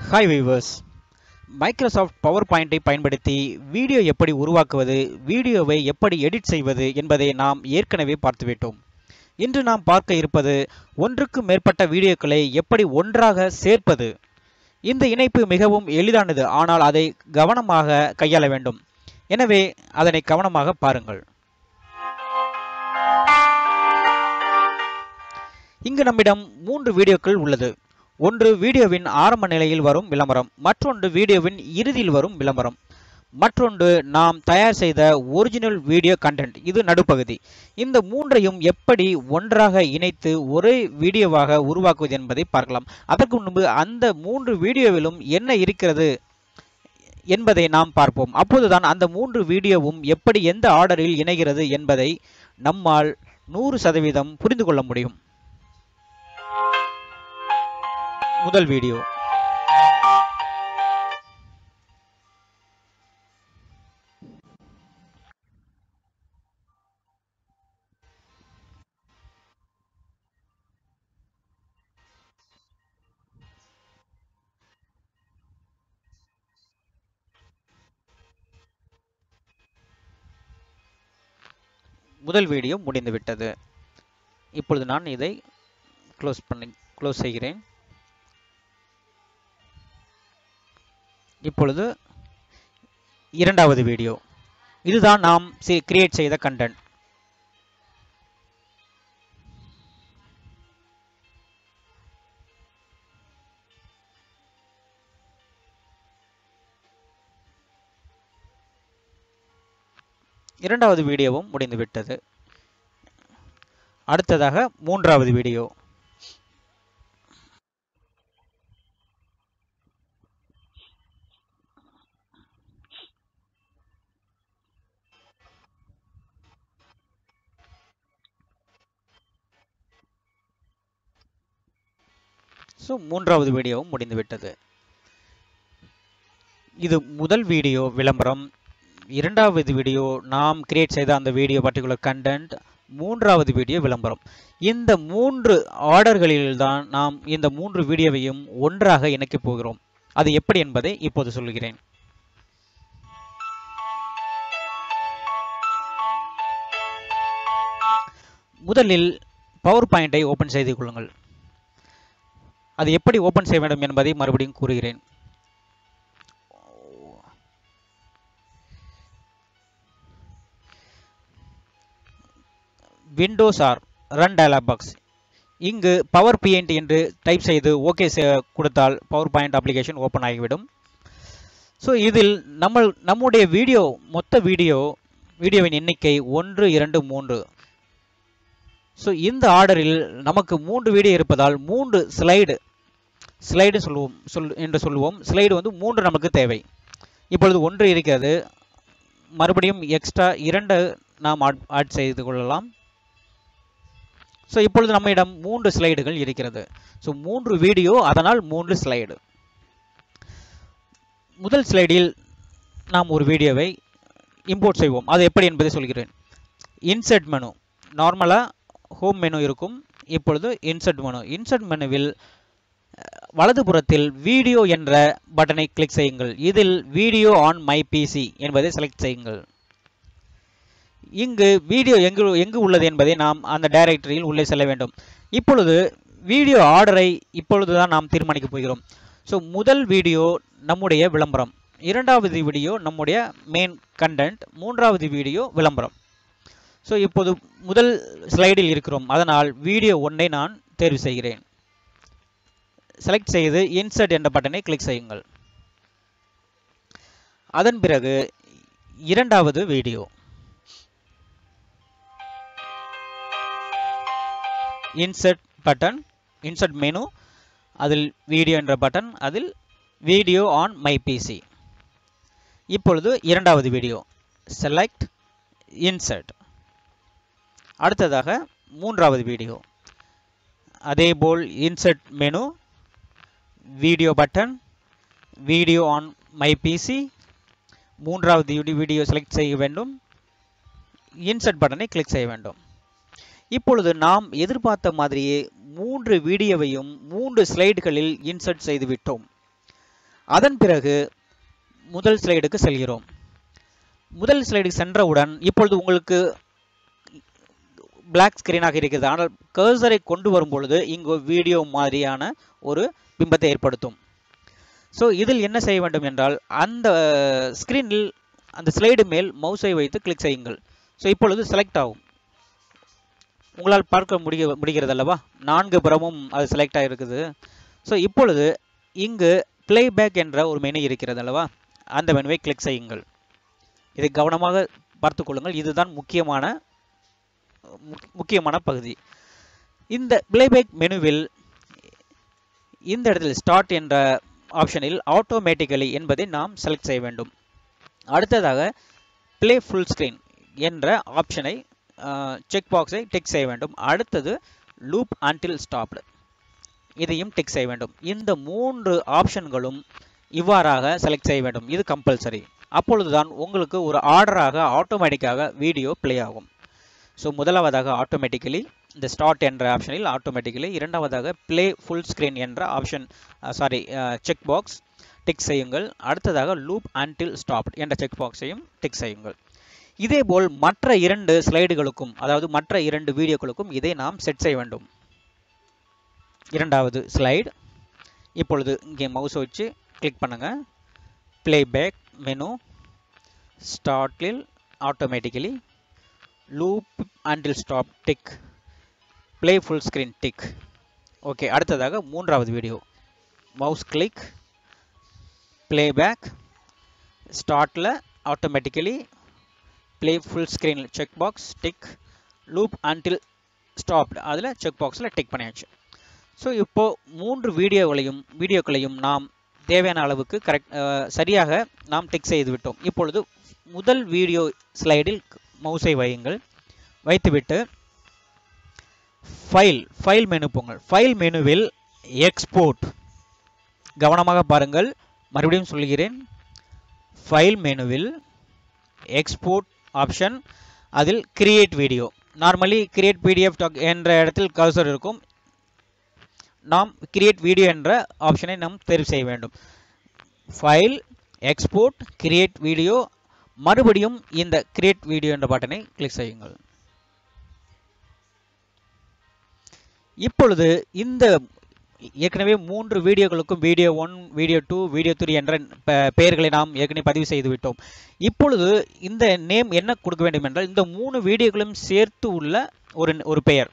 hi viewers Microsoft power பாயிண்டை பயன்படுத்தி video எப்படி உருவாக்குவது வீடியோவை எப்படி எடிட் செய்வது என்பதை நாம் ஏற்கனவே பார்த்துவிட்டோம் இன்று நாம் பார்க்க இருப்பது ஒன்றுக்கு மேற்பட்ட வீடியோக்களை எப்படி ஒன்றாக சேர்ப்பது இந்த இணைப்பு மிகவும் எளிதானது ஆனால் அதை கவனமாக கையாள வேண்டும் எனவே அதனை கவனமாக பாருங்கள் இங்கு நம்மிடம் மூன்று வீடியோக்கள் உள்ளது ஒன்று வீடியோவின் ஆரம்ப நிலையில் வரும் விளம்பரம் மற்றொன்று வீடியோவின் இறுதியில் வரும் விளம்பரம் மற்றொன்று நாம் தயார் செய்த ஒரிஜினல் வீடியோ கண்டென்ட் இது நடுப்பகுதி இந்த மூன்றையும் எப்படி ஒன்றாக இணைத்து ஒரே வீடியோவாக உருவாக்குவது என்பதை பார்க்கலாம் அதற்கு முன்பு அந்த மூன்று வீடியோவிலும் என்ன இருக்கிறது என்பதை நாம் பார்ப்போம் அப்போதுதான் அந்த மூன்று வீடியோவும் எப்படி எந்த ஆர்டரில் இணைகிறது என்பதை நம்மால் நூறு சதவீதம் புரிந்து கொள்ள முடியும் முதல் வீடியோ முதல் வீடியோ முடிந்துவிட்டது இப்பொழுது நான் இதை க்ளோஸ் பண்ணி க்ளோஸ் செய்கிறேன் இப்பொழுது இரண்டாவது வீடியோ இதுதான் நாம் கிரியேட் செய்த கண்டென்ட் இரண்டாவது வீடியோவும் முடிந்துவிட்டது அடுத்ததாக மூன்றாவது வீடியோ ஸோ மூன்றாவது வீடியோவும் முடிந்துவிட்டது இது முதல் வீடியோ விளம்பரம் இரண்டாவது வீடியோ நாம் கிரியேட் செய்த அந்த வீடியோ பர்டிகுலர் கண்டென்ட் மூன்றாவது வீடியோ விளம்பரம் இந்த மூன்று ஆர்டர்களில்தான் நாம் இந்த மூன்று வீடியோவையும் ஒன்றாக இணைக்கப் போகிறோம் அது எப்படி என்பதை இப்போது சொல்லுகிறேன் முதலில் பவர் பாயிண்டை ஓபன் செய்து கொள்ளுங்கள் அது எப்படி ஓபன் செய்ய வேண்டும் என்பதை மறுபடியும் கூறுகிறேன் Windows R run dialog box இங்கு பவர் பிஎன்டி என்று டைப் செய்து ஓகே கொடுத்தால் பவர் பாயிண்ட் அப்ளிகேஷன் ஓப்பன் ஆகிவிடும் ஸோ இதில் நம்ம நம்முடைய வீடியோ மொத்த வீடியோ வீடியோவின் எண்ணிக்கை ஒன்று இரண்டு மூன்று ஸோ இந்த ஆர்டரில் நமக்கு மூன்று வீடியோ இருப்பதால் மூன்று ஸ்லைடு ஸ்லைடு சொல்லுவோம் சொல் என்று சொல்லுவோம் ஸ்லைடு வந்து மூன்று நமக்கு தேவை இப்பொழுது ஒன்று இருக்கிறது மறுபடியும் எக்ஸ்ட்ரா இரண்டு நாம் ஆட் ஆட் செய்து கொள்ளலாம் ஸோ இப்பொழுது நம்மிடம் மூன்று ஸ்லைடுகள் இருக்கிறது ஸோ மூன்று வீடியோ அதனால் மூன்று ஸ்லைடு முதல் ஸ்லைடில் நாம் ஒரு வீடியோவை இம்போர்ட் செய்வோம் அது எப்படி என்பதை சொல்கிறேன் இன்செர்ட் மெனு நார்மலாக ஹோம் மெனு இருக்கும் இப்பொழுது இன்செர்ட் மெனு இன்செர்ட் மெனுவில் வலதுபுறத்தில் வீடியோ என்ற பட்டனை கிளிக் செய்யுங்கள் இதில் வீடியோ ஆன் மை பிசி என்பதை செலக்ட் செய்யுங்கள் இங்கு வீடியோ எங்கு எங்கு உள்ளது என்பதை நாம் அந்த டைரக்டரியில் உள்ளே செல்ல வேண்டும் இப்பொழுது வீடியோ ஆர்டரை இப்பொழுது தான் நாம் தீர்மானிக்கப் போகிறோம் ஸோ முதல் வீடியோ நம்முடைய விளம்பரம் இரண்டாவது வீடியோ நம்முடைய மெயின் கண்டென்ட் மூன்றாவது வீடியோ விளம்பரம் ஸோ இப்போது முதல் ஸ்லைடில் இருக்கிறோம் அதனால் வீடியோ ஒன்றை நான் தேர்வு செய்கிறேன் செலக்ட் செய்து இன்சர்ட் என்ற பட்டனை கிளிக் செய்யுங்கள் அதன் பிறகு இரண்டாவது video insert button insert menu அதில் வீடியோ என்ற பட்டன் அதில் வீடியோ ஆன் மை பிசி இப்பொழுது இரண்டாவது வீடியோ செலக்ட் இன்சர்ட் அடுத்ததாக மூன்றாவது வீடியோ அதேபோல் insert menu video button video on my PC மூன்றாவது வீடியோ செலக்ட் செய்ய வேண்டும் இன்சர்ட் பட்டனை கிளிக் செய்ய வேண்டும் இப்பொழுது நாம் எதிர்பார்த்த மாதிரியே மூன்று வீடியோவையும் மூன்று ஸ்லைடுகளில் இன்சர்ட் செய்து விட்டோம் அதன் பிறகு முதல் ஸ்லைடுக்கு செல்கிறோம் முதல் ஸ்லைடுக்கு சென்றவுடன் இப்பொழுது உங்களுக்கு பிளாக் ஸ்கிரீனாக இருக்கிறது ஆனால் கர்சரை கொண்டு வரும் பொழுது இங்கு வீடியோ மாதிரியான ஒரு பிம்பத்தை ஏற்படுத்தும் ஸோ இதில் என்ன செய்ய வேண்டும் என்றால் அந்த ஸ்க்ரீனில் அந்த ஸ்லைடு மேல் மவுஸை வைத்து கிளிக் செய்யுங்கள் ஸோ இப்பொழுது செலக்ட் ஆகும் உங்களால் பார்க்க முடிய முடிகிறது அல்லவா நான்கு புறமும் அது செலக்ட் ஆகிருக்குது ஸோ இப்பொழுது இங்கு பிளேபேக் என்ற ஒரு மெனு இருக்கிறது அல்லவா அந்த மெனுவை கிளிக் செய்யுங்கள் இதை கவனமாக பார்த்து கொள்ளுங்கள் இதுதான் முக்கியமான முக்கியமான பகுதி இந்த பிளேபேக் மெனுவில் இந்த இடத்தில் ஸ்டார்ட் என்ற ஆப்ஷனில் ஆட்டோமேட்டிக்கலி என்பதை நாம் செலக்ட் செய்ய வேண்டும் அடுத்ததாக பிளே ஃபுல் ஸ்க்ரீன் என்ற ஆப்ஷனை செக் பாக்ஸை டிக் செய்ய வேண்டும் அடுத்தது லூப் அன்டில் ஸ்டாப்டு இதையும் டிக் செய்ய வேண்டும் இந்த மூன்று ஆப்ஷன்களும் இவ்வாறாக செலக்ட் செய்ய வேண்டும் இது கம்பல்சரி அப்பொழுதுதான் உங்களுக்கு ஒரு ஆர்டராக ஆட்டோமேட்டிக்காக வீடியோ ப்ளே ஆகும் ஸோ முதலாவதாக ஆட்டோமேட்டிக்கலி இந்த ஸ்டார்ட் என்ற ஆப்ஷனில் ஆட்டோமேட்டிக்கலி இரண்டாவதாக ப்ளே ஃபுல் ஸ்க்ரீன் என்ற option sorry check box tick செய்யுங்கள் அடுத்ததாக லூப் அன்டில் ஸ்டாப் என்ற செக் பாக்ஸையும் டிக் செய்யுங்கள் இதேபோல் மற்ற இரண்டு ஸ்லைடுகளுக்கும் அதாவது மற்ற இரண்டு வீடியோக்களுக்கும் இதை நாம் செட் செய்ய வேண்டும் இரண்டாவது ஸ்லைடு இப்பொழுது இங்கே மவுஸ் வச்சு கிளிக் பண்ணுங்க பிளேபேக் மெனு ஸ்டார்டில் automatically loop until stop tick play full screen tick okay அடுத்ததாக மூன்றாவது வீடியோ மவுஸ் கிளிக் பிளேபேக் ஸ்டார்ட்டில் automatically play full screen check box tick loop until stopped அதில் செக் பாக்ஸில் டிக் பண்ணியாச்சு ஸோ இப்போது மூன்று வீடியோகளையும் வீடியோக்களையும் நாம் தேவையான அளவுக்கு கரெக்ட் சரியாக நாம் டிக் செய்து விட்டோம் இப்பொழுது முதல் வீடியோ ஸ்லைடில் மவுஸை வையுங்கள் வைத்துவிட்டு ஃபைல் ஃபைல் மெனு போங்கள் ஃபைல் மெனுவில் எக்ஸ்போர்ட் கவனமாக பாருங்கள் மறுபடியும் சொல்கிறேன் ஃபைல் மெனுவில் எக்ஸ்போர்ட் ஆப்ஷன் அதில் create video normally create PDF என்ற இடத்தில் கர்சர் இருக்கும் நாம் கிரியேட் வீடியோ என்ற ஆப்ஷனை நாம் தேர்வு செய்ய வேண்டும் ஃபைல் எக்ஸ்போர்ட் கிரியேட் வீடியோ மறுபடியும் இந்த கிரியேட் வீடியோ என்ற பட்டனை கிளிக் செய்யுங்கள் இப்பொழுது இந்த ஏற்கனவே மூன்று வீடியோக்களுக்கும் video one video two video three என்ற பெயர்களை நாம் ஏற்கனவே பதிவு செய்து விட்டோம் இப்பொழுது இந்த நேம் என்ன கொடுக்க வேண்டும் என்றால் இந்த மூணு வீடியோக்களும் சேர்த்து உள்ள ஒரு ஒரு பெயர்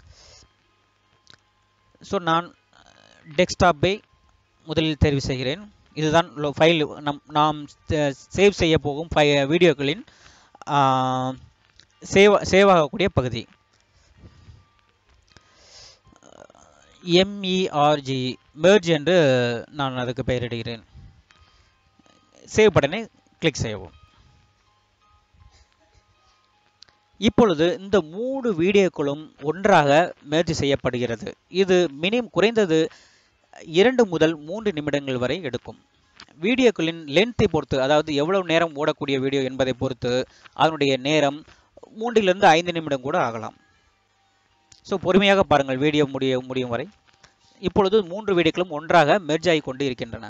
ஸோ நான் டெஸ்க்டாப்பை முதலில் தெரிவு செய்கிறேன் இதுதான் ஃபைல் நம் நாம் சேவ் செய்ய போகும் ஃபை வீடியோக்களின் சேவ் சேவ் ஆகக்கூடிய பகுதி எம்இஆர்ஜி மெர்ஜ் என்று நான் அதுக்கு பெயரிடுகிறேன் சேவ் பட்டனை கிளிக் செய்யவும் இப்பொழுது இந்த மூணு வீடியோக்களும் ஒன்றாக மேர்ஜ் செய்யப்படுகிறது இது மினிமம் குறைந்தது இரண்டு முதல் மூன்று நிமிடங்கள் வரை எடுக்கும் வீடியோக்களின் லென்த்தை பொறுத்து அதாவது எவ்வளவு நேரம் ஓடக்கூடிய வீடியோ என்பதை பொறுத்து அதனுடைய நேரம் மூன்றிலிருந்து ஐந்து நிமிடம் கூட ஆகலாம் ஸோ பொறுமையாக பாருங்கள் வீடியோ முடிய முடியும் வரை இப்பொழுது மூன்று வீடியோக்களும் ஒன்றாக மெர்ஜ் ஆகி கொண்டு இருக்கின்றன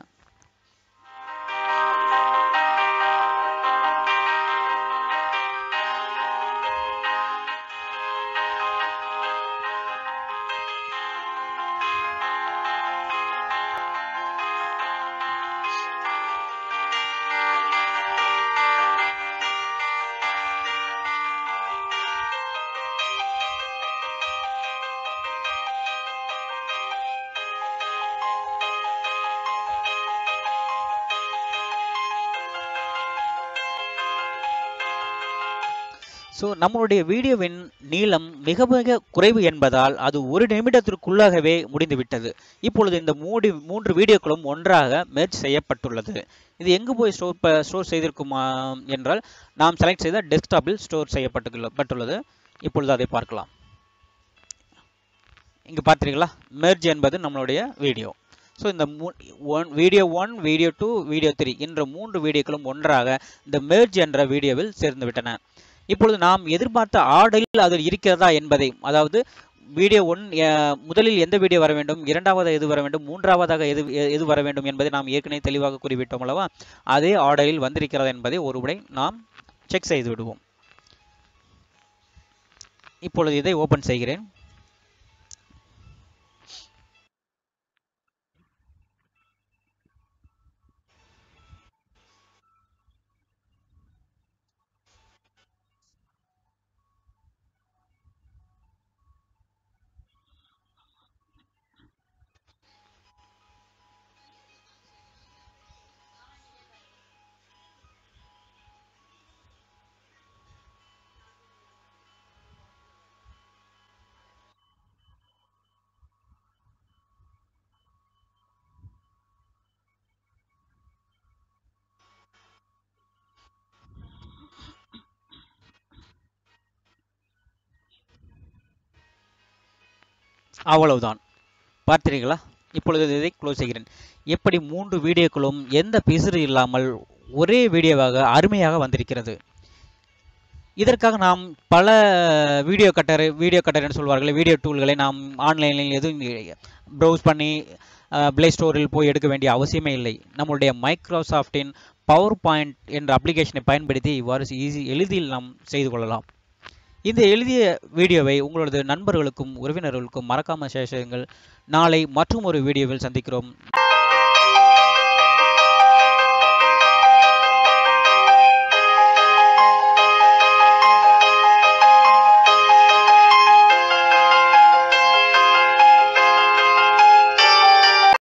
ஸோ நம்மளுடைய வீடியோவின் நீளம் மிக மிக குறைவு என்பதால் அது ஒரு நிமிடத்திற்குள்ளாகவே முடிந்துவிட்டது இப்பொழுது இந்த மூடி மூன்று வீடியோக்களும் ஒன்றாக மெர்ஜ் செய்யப்பட்டுள்ளது இது எங்கு போய் ஸ்டோர் ஸ்டோர் செய்திருக்குமா என்றால் நாம் செலக்ட் செய்த டெஸ்க்டாப்பில் ஸ்டோர் செய்யப்பட்டு பட்டுள்ளது இப்பொழுது அதை பார்க்கலாம் இங்கே பார்த்தீங்களா மெர்ஜ் என்பது நம்மளுடைய வீடியோ ஸோ இந்த one video one video two video three என்ற மூன்று வீடியோக்களும் ஒன்றாக இந்த மெர்ஜ் என்ற வீடியோவில் சேர்ந்து விட்டன இப்பொழுது நாம் எதிர்பார்த்த ஆர்டரில் அது இருக்கிறதா என்பதை அதாவது வீடியோ ஒன் முதலில் எந்த வீடியோ வர வேண்டும் இரண்டாவதாக எது வர வேண்டும் மூன்றாவதாக எது எ- எது வர வேண்டும் என்பதை நாம் ஏற்கனவே தெளிவாக குறிப்பிட்டோம் அல்லவா அதே ஆர்டரில் வந்திருக்கிறதா என்பதை ஒருமுறை நாம் செக் செய்து விடுவோம் இப்பொழுது இதை ஓபன் செய்கிறேன் அவ்வளவுதான் பார்த்தீர்களா இப்பொழுது இதை க்ளோஸ் செய்கிறேன் எப்படி மூன்று வீடியோக்களும் எந்த பிசுறு இல்லாமல் ஒரே வீடியோவாக அருமையாக வந்திருக்கிறது இதற்காக நாம் பல வீடியோ கட்டர் வீடியோ கட்டர் என்று சொல்வார்கள் வீடியோ டூல்களை நாம் ஆன்லைனில் எதுவும் ப்ரௌஸ் பண்ணி ப்ளே ஸ்டோரில் போய் எடுக்க வேண்டிய அவசியமே இல்லை நம்மளுடைய மைக்ரோசாஃப்டின் பவர் பாயிண்ட் என்ற அப்ளிகேஷனை பயன்படுத்தி இவ்வாறு ஈஸி எளிதில் நாம் செய்து கொள்ளலாம் இந்த எழுதிய வீடியோவை உங்களது நண்பர்களுக்கும் உறவினர்களுக்கும் மறக்காமல் ஷேர் செய்யுங்கள் நாளை மற்றும் ஒரு வீடியோவில் சந்திக்கிறோம்